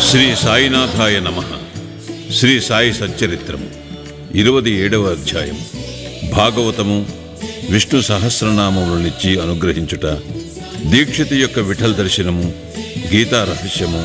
శ్రీ సాయినాథాయ నమ శ్రీ సాయి సచ్చరిత్రము ఇరవది ఏడవ అధ్యాయం భాగవతము విష్ణు సహస్రనామములనిచ్చి అనుగ్రహించుట దీక్షిత యొక్క విఠల్ దర్శనము గీతా రహస్యము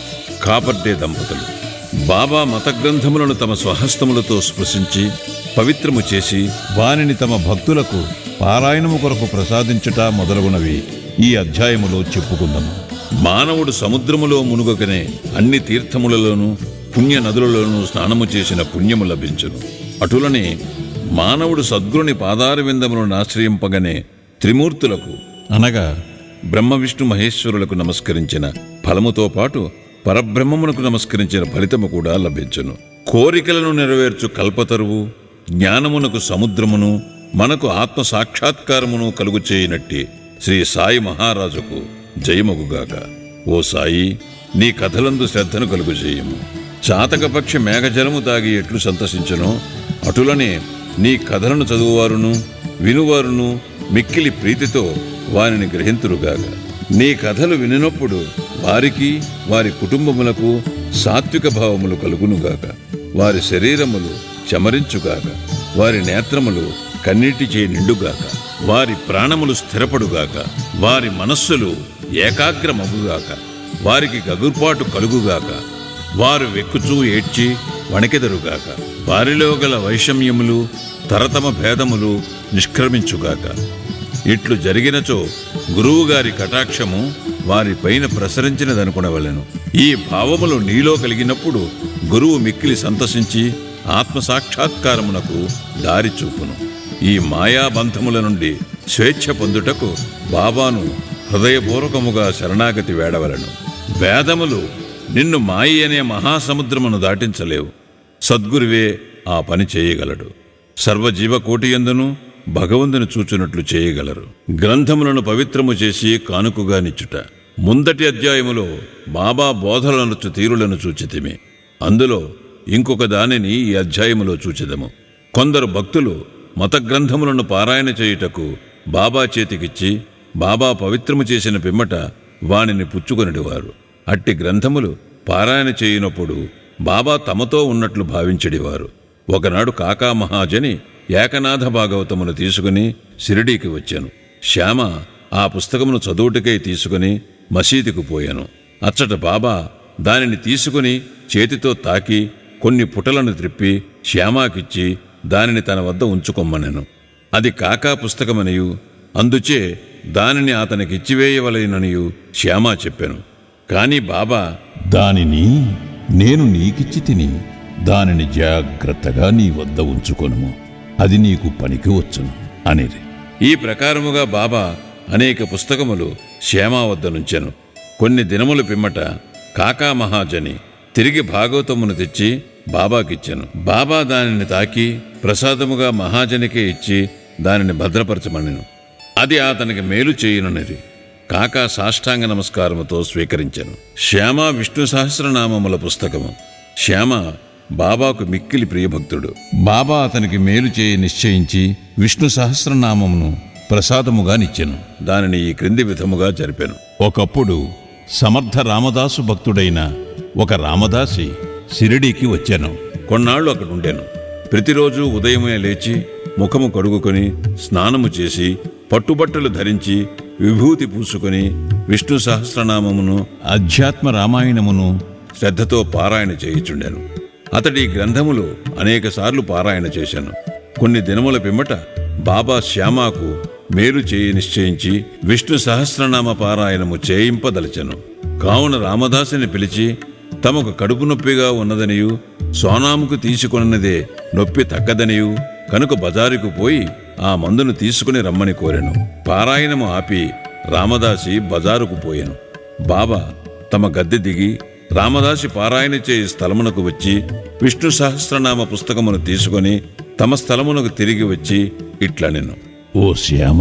కాపర్డే దంపతులు బాబా మత గ్రంథములను తమ స్వహస్తములతో స్పృశించి పవిత్రము చేసి వానిని తమ భక్తులకు పారాయణము కొరకు ప్రసాదించుట మొదలగునవి ఈ అధ్యాయములో చెప్పుకుందాము మానవుడు సముద్రములో మునుగకనే అన్ని తీర్థములలోనూ పుణ్య నదులలోనూ స్నానము చేసిన పుణ్యము లభించును అటులనే మానవుడు సద్గురుని పాదార విందములను ఆశ్రయింపగనే త్రిమూర్తులకు అనగా బ్రహ్మ విష్ణు మహేశ్వరులకు నమస్కరించిన ఫలముతో పాటు పరబ్రహ్మమునకు నమస్కరించిన ఫలితము కూడా లభించును కోరికలను నెరవేర్చు కల్పతరువు జ్ఞానమునకు సముద్రమును మనకు ఆత్మ సాక్షాత్కారమును కలుగు చేయనట్టి శ్రీ సాయి మహారాజుకు జయమగుగాక ఓ సాయి నీ కథలందు శ్రద్ధను కలుగు చేయము చాతకపక్షి మేఘజలము తాగి ఎట్లు సంతసించునో అటులనే నీ కథలను చదువువారును వినువారును మిక్కిలి ప్రీతితో వారిని గ్రహింతురుగాక నీ కథలు వినినప్పుడు వారికి వారి కుటుంబములకు సాత్విక భావములు కలుగునుగాక వారి శరీరములు చమరించుగాక వారి నేత్రములు కన్నీటి నిండుగాక వారి ప్రాణములు స్థిరపడుగాక వారి మనస్సులు ఏకాగ్రమగుగాక వారికి గగుర్పాటు కలుగుగాక వారు వెక్కుచూ ఏడ్చి వణకెదరుగాక వారిలో గల వైషమ్యములు తరతమ భేదములు నిష్క్రమించుగాక ఇట్లు జరిగినచో గురువుగారి కటాక్షము వారిపైన ప్రసరించినదనుకునవలెను ఈ భావములు నీలో కలిగినప్పుడు గురువు మిక్కిలి సంతసించి ఆత్మసాక్షాత్కారమునకు దారి చూపును ఈ మాయాబంధముల నుండి స్వేచ్ఛ పొందుటకు బాబాను హృదయపూర్వకముగా శరణాగతి వేడవలను వేదములు నిన్ను మాయి అనే మహాసముద్రమును దాటించలేవు సద్గురువే ఆ పని చేయగలడు సర్వజీవకోటి ఎందును భగవంతుని చూచునట్లు చేయగలరు గ్రంథములను పవిత్రము చేసి కానుకగా నిచ్చుట ముందటి అధ్యాయములో బాబా బోధలనొచ్చు తీరులను చూచితిమి అందులో ఇంకొక దానిని ఈ అధ్యాయములో చూచెదము కొందరు భక్తులు మత గ్రంథములను పారాయణ చేయుటకు బాబా చేతికిచ్చి బాబా పవిత్రము చేసిన పిమ్మట వానిని పుచ్చుకొనిడివారు అట్టి గ్రంథములు పారాయణ చేయునప్పుడు బాబా తమతో ఉన్నట్లు భావించడివారు ఒకనాడు కాకా మహాజని ఏకనాథ భాగవతమును తీసుకుని షిరిడీకి వచ్చాను శ్యామ ఆ పుస్తకమును చదువుటకై తీసుకుని మసీదుకు పోయాను అచ్చట బాబా దానిని తీసుకుని చేతితో తాకి కొన్ని పుటలను త్రిప్పి శ్యామాకిచ్చి దానిని తన వద్ద ఉంచుకొమ్మనెను అది కాకా పుస్తకమనియు అందుచే దానిని అతనికి ఇచ్చివేయవలెననియు శ్యామా చెప్పాను కాని బాబా దానిని నేను నీకిచ్చి తిని దానిని జాగ్రత్తగా నీ వద్ద ఉంచుకొనుము అది నీకు పనికి వచ్చును అనిరి ఈ ప్రకారముగా బాబా అనేక పుస్తకములు శ్యామా వద్ద నుంచెను కొన్ని దినములు పిమ్మట కాకా మహాజని తిరిగి భాగవతమును తెచ్చి బాబాకిచ్చెను బాబా దానిని తాకి ప్రసాదముగా మహాజనికే ఇచ్చి దానిని భద్రపరచమనెను అది అతనికి మేలు చేయుననిది కాకా సాష్టాంగ నమస్కారముతో స్వీకరించెను శ్యామ విష్ణు సహస్రనామముల పుస్తకము శ్యామ బాబాకు మిక్కిలి ప్రియభక్తుడు బాబా అతనికి మేలు చేయి నిశ్చయించి విష్ణు సహస్రనామమును ప్రసాదముగా నిచ్చెను దానిని ఈ క్రింది విధముగా జరిపాను ఒకప్పుడు సమర్థ రామదాసు భక్తుడైన ఒక రామదాసి షిరిడీకి వచ్చాను కొన్నాళ్ళు అక్కడ ఉండేను ప్రతిరోజు ఉదయమే లేచి ముఖము కడుగుకొని స్నానము చేసి పట్టుబట్టలు ధరించి విభూతి పూసుకొని విష్ణు సహస్రనామమును అధ్యాత్మ రామాయణమును శ్రద్ధతో పారాయణ చేయుచుండాను అతడి ఈ గ్రంథములు అనేకసార్లు పారాయణ చేశాను కొన్ని దినముల పిమ్మట బాబా శ్యామాకు మేలు చేయి నిశ్చయించి విష్ణు సహస్రనామ పారాయణము చేయింపదలచెను కావున రామదాసుని పిలిచి తమకు కడుపు నొప్పిగా ఉన్నదనియు సోనాముకు తీసుకొన్నదే నొప్పి తగ్గదనియు కనుక బజారుకు పోయి ఆ మందును తీసుకుని రమ్మని కోరెను పారాయణము ఆపి రామదాసి బజారుకు పోయెను బాబా తమ గద్దె దిగి రామదాసి పారాయణ చేయి స్థలమునకు వచ్చి విష్ణు సహస్రనామ పుస్తకమును తీసుకొని తమ స్థలమునకు తిరిగి వచ్చి ఇట్లనెను ఓ శ్యామ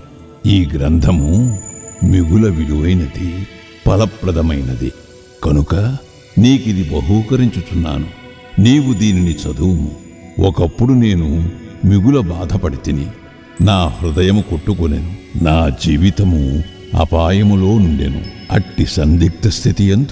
ఈ గ్రంథము మిగుల విలువైనది ఫలప్రదమైనది కనుక నీకిది బహూకరించుచున్నాను నీవు దీనిని చదువుము ఒకప్పుడు నేను మిగుల బాధపడి తిని నా హృదయము కొట్టుకొనెను నా జీవితము అపాయములో నుండెను అట్టి సందిగ్ధ స్థితి ఎందు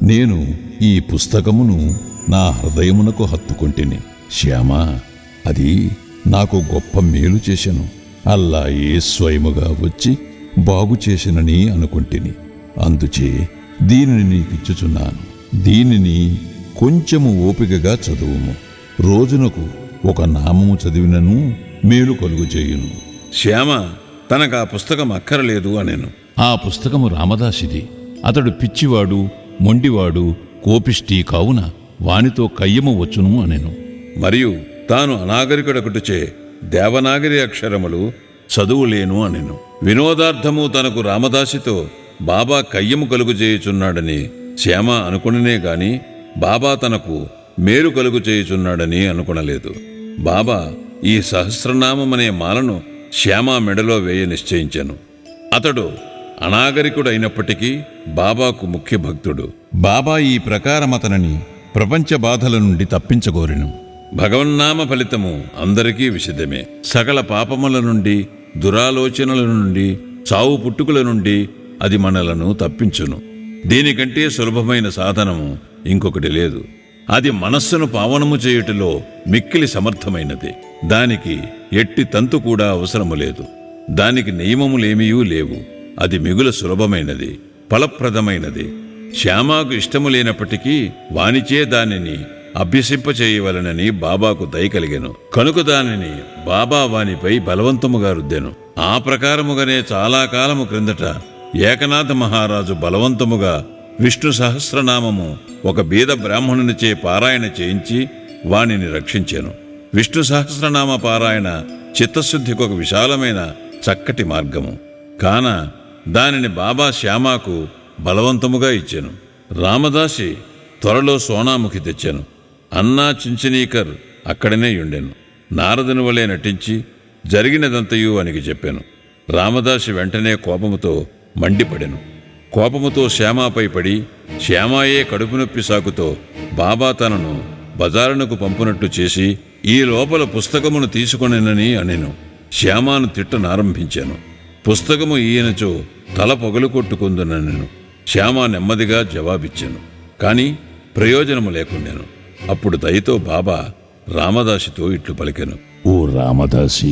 నేను ఈ పుస్తకమును నా హృదయమునకు హత్తుకొంటిని శ్యామ అది నాకు గొప్ప మేలు చేసెను అల్లా ఏ స్వయముగా వచ్చి బాగు చేసినని అనుకుంటిని అందుచే దీనిని నీకిచ్చుచున్నాను దీనిని కొంచెము ఓపికగా చదువుము రోజునకు ఒక నామము చదివినను మేలు కలుగు చేయును శ్యామ తనకు ఆ పుస్తకం అక్కరలేదు అనేను ఆ పుస్తకము రామదాసిది అతడు పిచ్చివాడు మొండివాడు కోపిష్టి కావున వానితో కయ్యము వచ్చును అనెను మరియు తాను అనాగరికుడకుటచే దేవనాగరి అక్షరములు చదువులేను అనెను వినోదార్థము తనకు రామదాసితో బాబా కయ్యము కలుగు చేయుచున్నాడని శ్యామ అనుకుననే గాని బాబా తనకు మేలు కలుగు చేయుచున్నాడని అనుకునలేదు బాబా ఈ సహస్రనామమనే మాలను శ్యామ మెడలో వేయ నిశ్చయించాను అతడు అనాగరికుడైనప్పటికీ బాబాకు ముఖ్య భక్తుడు బాబా ఈ ప్రకారం అతనిని ప్రపంచ బాధల నుండి తప్పించగోరెను భగవన్నామ ఫలితము అందరికీ విషిదమే సకల పాపముల నుండి దురాలోచనల నుండి చావు పుట్టుకుల నుండి అది మనలను తప్పించును దీనికంటే సులభమైన సాధనము ఇంకొకటి లేదు అది మనస్సును పావనము చేయుటలో మిక్కిలి సమర్థమైనది దానికి ఎట్టి తంతు కూడా అవసరము లేదు దానికి నియమములేమీయూ లేవు అది మిగుల సులభమైనది ఫలప్రదమైనది శ్యామాకు ఇష్టము లేనప్పటికీ వానిచే దానిని అభ్యసింపచేయవలనని బాబాకు దయ కలిగెను కనుక దానిని బాబా వానిపై బలవంతముగా రుద్దెను ఆ ప్రకారముగానే చాలా కాలము క్రిందట ఏకనాథ మహారాజు బలవంతముగా విష్ణు సహస్రనామము ఒక బీద బ్రాహ్మణునిచే పారాయణ చేయించి వానిని రక్షించాను విష్ణు సహస్రనామ పారాయణ చిత్తశుద్ధికి ఒక విశాలమైన చక్కటి మార్గము కాన దానిని బాబా శ్యామాకు బలవంతముగా ఇచ్చాను రామదాసి త్వరలో సోనాముఖి తెచ్చాను అన్నా చించనీకర్ అక్కడనే ఉండెను నారదుని వలె నటించి జరిగినదంతయు అనికి చెప్పాను రామదాసి వెంటనే కోపముతో మండిపడెను కోపముతో శ్యామాపై పడి శ్యామాయే కడుపు నొప్పి సాకుతో బాబా తనను బజారునకు పంపునట్టు చేసి ఈ లోపల పుస్తకమును తీసుకొనినని అనెను శ్యామాను తిట్టనారంభించాను పుస్తకము ఈయనచో తల పొగలు కొట్టుకుందునను శ్యామ నెమ్మదిగా జవాబిచ్చాను కాని ప్రయోజనము లేకుండాను అప్పుడు దయతో బాబా రామదాసితో ఇట్లు పలికెను ఓ రామదాసి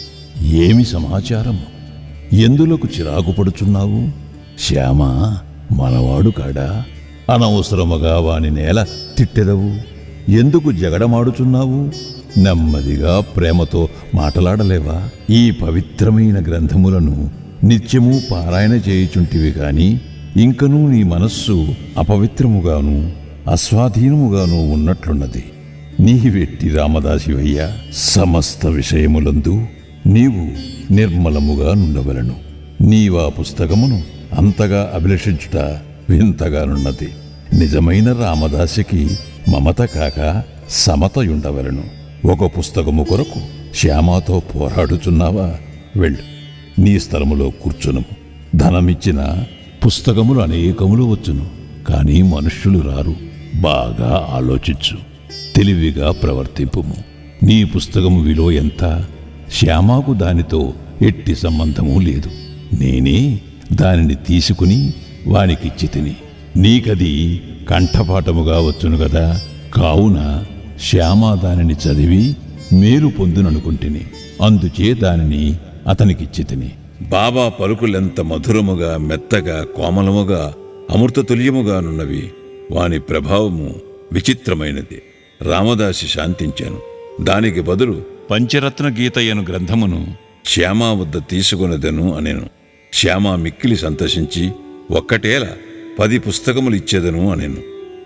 ఏమి సమాచారము ఎందులకు చిరాకు పడుచున్నావు శ్యామ మనవాడు కాడా అనవసరముగా వాని నేల తిట్టెదవు ఎందుకు జగడమాడుచున్నావు నెమ్మదిగా ప్రేమతో మాటలాడలేవా ఈ పవిత్రమైన గ్రంథములను నిత్యము పారాయణ చేయుచుంటివి గాని ఇంకనూ నీ మనస్సు అపవిత్రముగాను అస్వాధీనముగాను ఉన్నట్లున్నది నీ వెట్టి రామదాసివయ్యా సమస్త విషయములందు నీవు నిర్మలముగా నుండవలను నీవా పుస్తకమును అంతగా అభిలషించుట వింతగానున్నది నిజమైన రామదాసికి మమత కాక సమతయుండవలను ఒక పుస్తకము కొరకు శ్యామాతో పోరాడుచున్నావా వెళ్ళు నీ స్థలములో కూర్చునుము ధనమిచ్చిన పుస్తకములు అనేకములు వచ్చును కానీ మనుష్యులు రారు బాగా ఆలోచించు తెలివిగా ప్రవర్తింపుము నీ పుస్తకము విలువ ఎంత శ్యామాకు దానితో ఎట్టి సంబంధము లేదు నేనే దానిని తీసుకుని వానికిచ్చి తిని నీకది కంఠపాఠముగా వచ్చును కదా కావున శ్యామ దానిని చదివి మేలు పొందుననుకుంటుని అందుచే దానిని అతనికిచ్చి తిని బాబా పలుకులెంత మధురముగా మెత్తగా కోమలముగా అమృతతుల్యముగానున్నవి వాని ప్రభావము విచిత్రమైనది రామదాసి శాంతించాను దానికి బదులు పంచరత్న గీతయ్యను గ్రంథమును శ్యామా వద్ద తీసుకున్నదను అనెను శ్యామ మిక్కిలి సంతోషించి ఒక్కటేల పది పుస్తకములు ఇచ్చేదను అనెను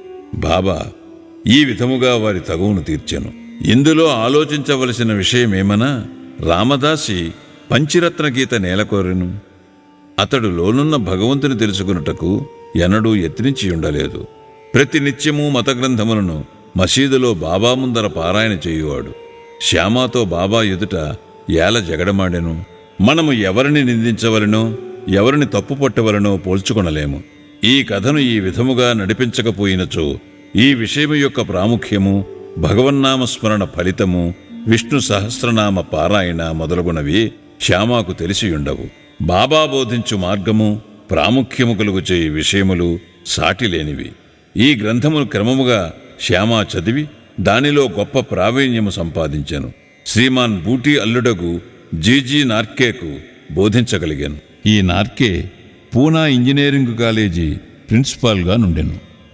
బాబా ఈ విధముగా వారి తగువును తీర్చాను ఇందులో ఆలోచించవలసిన విషయమేమనా రామదాసి పంచిరత్న గీత నేలకోరెను అతడు లోనున్న భగవంతుని తెలుసుకున్నటకు ఎన్నడూ యత్నించి ఉండలేదు ప్రతి నిత్యము మత గ్రంథములను మసీదులో బాబా ముందర పారాయణ చేయువాడు శ్యామాతో బాబా ఎదుట ఏల జగడమాడెను మనము ఎవరిని నిందించవలనో ఎవరిని తప్పు పట్టవలనో పోల్చుకొనలేము ఈ కథను ఈ విధముగా నడిపించకపోయినచో ఈ విషయము యొక్క ప్రాముఖ్యము భగవన్నామస్మరణ ఫలితము విష్ణు సహస్రనామ పారాయణ మొదలగునవి శ్యామాకు తెలిసియుండవు బాబా బోధించు మార్గము ప్రాముఖ్యము కలుగు చేయి విషయములు సాటిలేనివి ఈ గ్రంథమును క్రమముగా శ్యామ చదివి దానిలో గొప్ప ప్రావీణ్యము సంపాదించాను శ్రీమాన్ బూటీ అల్లుడగు జీజీ నార్కేకు బోధించగలిగాను ఈ నార్కే పూనా ఇంజనీరింగ్ కాలేజీ ప్రిన్సిపాల్గా నుండెను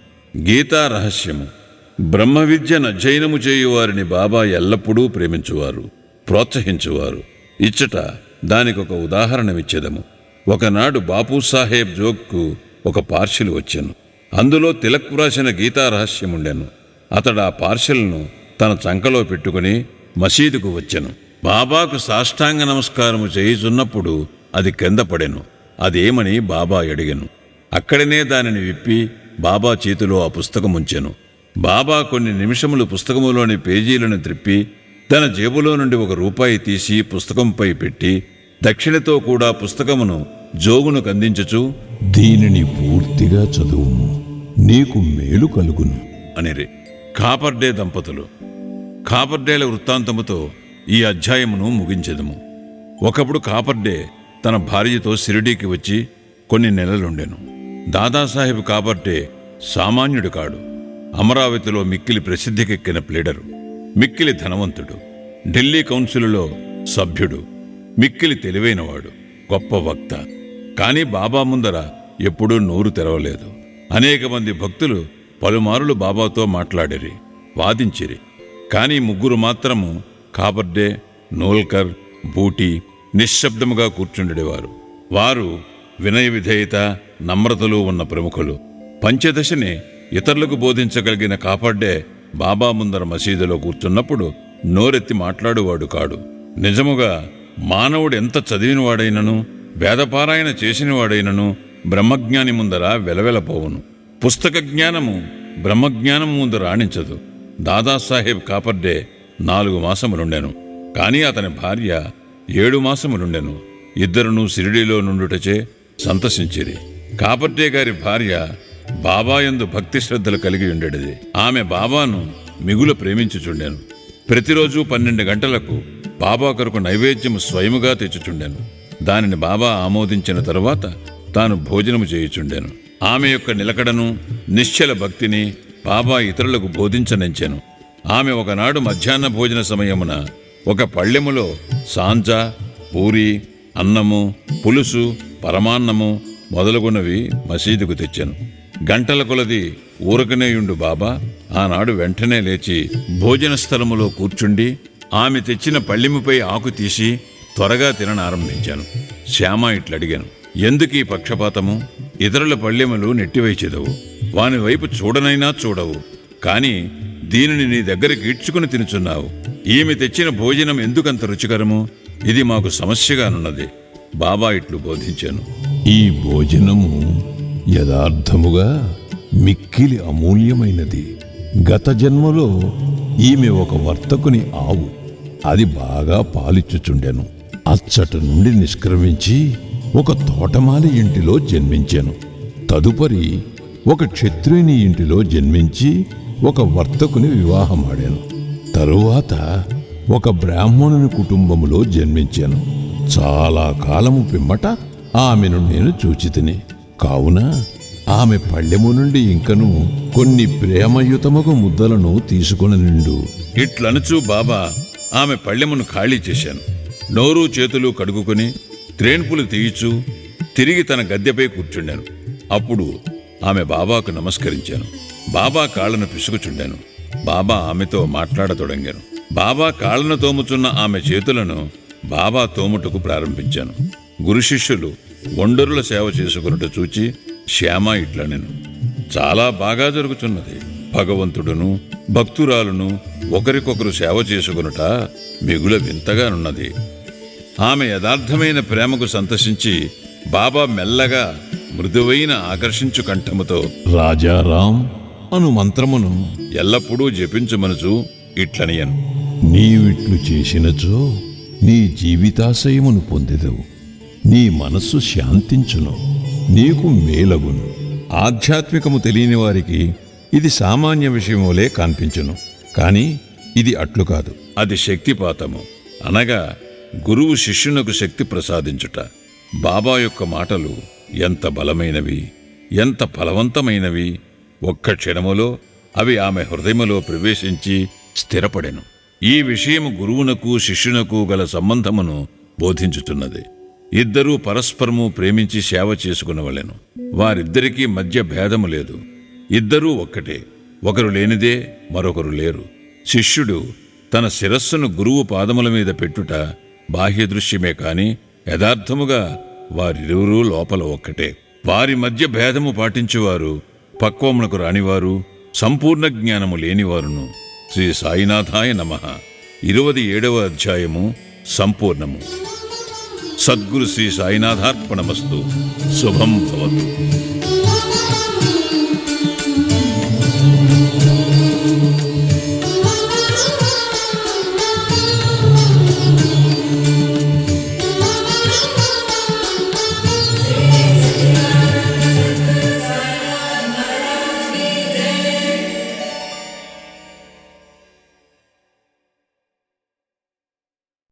గీతా రహస్యము బ్రహ్మ విద్యను అధ్యయనము చేయువారిని బాబా ఎల్లప్పుడూ ప్రేమించువారు ప్రోత్సహించువారు ఇచ్చట దానికొక ఉదాహరణమిచ్చేదము ఒకనాడు బాపూ సాహెబ్ జోక్కు ఒక పార్సిల్ వచ్చాను అందులో తిలక్ వ్రాసిన గీతా రహస్యముండెను అతడు ఆ పార్సిల్ను తన చంకలో పెట్టుకుని మసీదుకు వచ్చెను బాబాకు సాష్టాంగ నమస్కారము చేయుచున్నప్పుడు అది కింద పడెను అదేమని బాబా అడిగెను అక్కడనే దానిని విప్పి బాబా చేతిలో ఆ పుస్తకం ఉంచెను బాబా కొన్ని నిమిషములు పుస్తకములోని పేజీలను త్రిప్పి తన జేబులో నుండి ఒక రూపాయి తీసి పుస్తకంపై పెట్టి దక్షిణతో కూడా పుస్తకమును జోగును కందించుచు దీనిని పూర్తిగా చదువుము నీకు మేలు కలుగును అనిరి కాపర్డే దంపతులు కాపర్డేల వృత్తాంతముతో ఈ అధ్యాయమును ముగించెదము ఒకప్పుడు కాపర్డే తన భార్యతో సిరిడీకి వచ్చి కొన్ని నెలలుండెను దాదాసాహెబ్ కాపర్డే సామాన్యుడు కాడు అమరావతిలో మిక్కిలి ప్రసిద్ధికెక్కిన ప్లీడరు మిక్కిలి ధనవంతుడు ఢిల్లీ కౌన్సిలులో సభ్యుడు మిక్కిలి తెలివైనవాడు గొప్ప వక్త కానీ బాబా ముందర ఎప్పుడూ నోరు తెరవలేదు అనేక మంది భక్తులు పలుమారులు బాబాతో మాట్లాడిరి వాదించిరి కానీ ముగ్గురు మాత్రము కాబర్డే నోల్కర్ బూటి నిశ్శబ్దముగా కూర్చుండేవారు వారు వినయ విధేయత నమ్రతలు ఉన్న ప్రముఖులు పంచదశని ఇతరులకు బోధించగలిగిన కాపాడ్డే బాబా ముందర మసీదులో కూర్చున్నప్పుడు నోరెత్తి మాట్లాడువాడు కాడు నిజముగా మానవుడు ఎంత చదివినవాడైనను వేదపారాయణ చేసినవాడైనను బ్రహ్మజ్ఞాని ముందర వెలవెలపోవును పుస్తక జ్ఞానము బ్రహ్మజ్ఞానం ముందు రాణించదు దాదాసాహెబ్ కాపర్డే నాలుగు మాసములుండెను కాని అతని భార్య ఏడు మాసములుండెను ఇద్దరును సిరిడిలో నుండుటచే సంతసించిరి కాపర్డే గారి భార్య బాబాయందు భక్తి శ్రద్ధలు కలిగి ఉండేది ఆమె బాబాను మిగుల ప్రేమించుచుండెను ప్రతిరోజు పన్నెండు గంటలకు బాబా కొరకు నైవేద్యము స్వయముగా తెచ్చుచుండెను దానిని బాబా ఆమోదించిన తరువాత తాను భోజనము చేయుచుండెను ఆమె యొక్క నిలకడను నిశ్చల భక్తిని బాబా ఇతరులకు బోధించనించెను ఆమె ఒకనాడు మధ్యాహ్న భోజన సమయమున ఒక పళ్ళెములో సాంజ పూరి అన్నము పులుసు పరమాన్నము మొదలుగున్నవి మసీదుకు తెచ్చాను గంటల కొలది ఊరకనేయుండు బాబా ఆనాడు వెంటనే లేచి భోజన స్థలములో కూర్చుండి ఆమె తెచ్చిన పళ్ళెముపై ఆకు తీసి త్వరగా తిననారంభించాను శ్యామ ఇట్లడిగాను ఎందుకీ పక్షపాతము ఇతరుల పళ్ళెములు నెట్టివైచెదవు వాని వైపు చూడనైనా చూడవు కాని దీనిని నీ దగ్గరికి ఈడ్చుకుని తినుచున్నావు ఈమె తెచ్చిన భోజనం ఎందుకంత రుచికరము ఇది మాకు సమస్యగానున్నది బాబా ఇట్లు బోధించాను ఈ భోజనము యథార్థముగా మిక్కిలి అమూల్యమైనది గత జన్మలో ఈమె ఒక వర్తకుని ఆవు అది బాగా పాలిచ్చుచుండెను అచ్చట నుండి నిష్క్రమించి ఒక తోటమాలి ఇంటిలో జన్మించాను తదుపరి ఒక క్షత్రియుని ఇంటిలో జన్మించి ఒక వర్తకుని వివాహమాడాను తరువాత ఒక బ్రాహ్మణుని కుటుంబములో జన్మించాను చాలా కాలము పిమ్మట ఆమెను నేను చూచితిని కావున ఆమె పళ్ళెము నుండి ఇంకను కొన్ని ప్రేమయుతముగు ముద్దలను తీసుకుని నిండు ఇట్లనుచూ బాబా ఆమె పళ్ళెమును ఖాళీ చేశాను నోరు చేతులు కడుగుకొని త్రేన్పులు తీయిచూ తిరిగి తన గద్దెపై కూర్చుండాను అప్పుడు ఆమె బాబాకు నమస్కరించాను బాబా కాళ్ళను పిసుకుచుండాను బాబా ఆమెతో మాట్లాడతొడంగాను బాబా కాళ్ళను తోముచున్న ఆమె చేతులను బాబా తోముటకు ప్రారంభించాను గురు శిష్యులు ఒండరుల సేవ చేసుకున్నట్టు చూచి శ్యామ ఇట్లనెను చాలా బాగా జరుగుతున్నది భగవంతుడును భక్తురాలును ఒకరికొకరు సేవ చేసుకునుట మిగుల వింతగానున్నది ఆమె యథార్థమైన ప్రేమకు సంతసించి బాబా మెల్లగా మృదువైన ఆకర్షించు కంఠముతో రాజారాం అను మంత్రమును ఎల్లప్పుడూ జపించుమనుచు ఇట్లనియను నీవిట్లు చేసినచో నీ జీవితాశయమును పొందెదవు నీ మనస్సు శాంతించును నీకు మేలగును ఆధ్యాత్మికము తెలియని వారికి ఇది సామాన్య విషయములే కనిపించును కానీ ఇది అట్లు కాదు అది శక్తిపాతము అనగా గురువు శిష్యునకు శక్తి ప్రసాదించుట బాబా యొక్క మాటలు ఎంత బలమైనవి ఎంత ఫలవంతమైనవి ఒక్క క్షణములో అవి ఆమె హృదయములో ప్రవేశించి స్థిరపడెను ఈ విషయం గురువునకు శిష్యునకు గల సంబంధమును బోధించుతున్నది ఇద్దరూ పరస్పరము ప్రేమించి సేవ చేసుకునవలెను వారిద్దరికీ మధ్య భేదము లేదు ఇద్దరూ ఒక్కటే ఒకరు లేనిదే మరొకరు లేరు శిష్యుడు తన శిరస్సును గురువు పాదముల మీద పెట్టుట బాహ్య దృశ్యమే కాని యథార్థముగా వారిరువురూ లోపల ఒక్కటే వారి మధ్య భేదము పాటించువారు పక్వమునకు రానివారు సంపూర్ణ జ్ఞానము లేనివారును శ్రీ సాయినాథాయ నమ ఇరవది ఏడవ అధ్యాయము సంపూర్ణము సద్గురు శ్రీ సాయినాథార్పణమస్తు శుభం భవతు